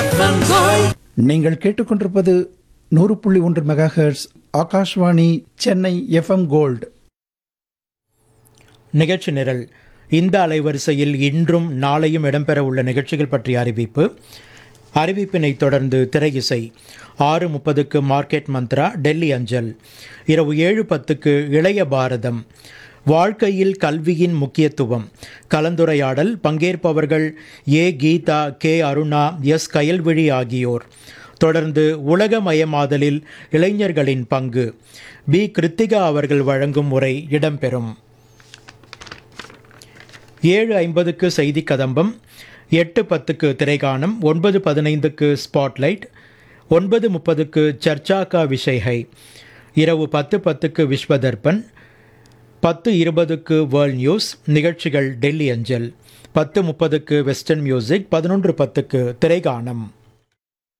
FM Gold நீங்கள் கேட்டுக்கொண்டிருப்பது நூறு புள்ளி ஒன்று megahertz Akashvani Chennai FM gold நிகழ்ச்சி நிரல் இந்த அலைவரிசையில் இன்றும் நாளையும் இடம்பெற உள்ள நிகழ்ச்சிகள் பற்றிய அறிவிப்பு அறிவிப்பினை தொடர்ந்து திரை இசை ஆறு முப்பதுக்கு மார்க்கெட் மந்த்ரா டெல்லி அஞ்சல் இரவு ஏழு பத்துக்கு இளைய பாரதம் வாழ்க்கையில் கல்வியின் முக்கியத்துவம் கலந்துரையாடல் பங்கேற்பவர்கள் A Geetha K Aruna S Kayalvizhi ஆகியோர் தொடர்ந்து உலகமயமாதலில் இளைஞர்களின் பங்கு பி கிருத்திகா அவர்கள் வழங்கும் உரை இடம்பெறும் ஏழு ஐம்பதுக்கு செய்தி கதம்பம் எட்டு பத்துக்கு திரைகாணம் ஒன்பது பதினைந்துக்கு ஸ்பாட்லைட் ஒன்பது முப்பதுக்கு சர்ச்சாக்கா விஷய்ஹை இரவு பத்து பத்துக்கு விஸ்வதர்பன் பத்து இருபதுக்கு வேர்ல்ட் நியூஸ் நிகழ்ச்சிகள் டெல்லி அஞ்சல் பத்து முப்பதுக்கு வெஸ்டர்ன் மியூசிக் பதினொன்று பத்துக்கு திரைகாணம்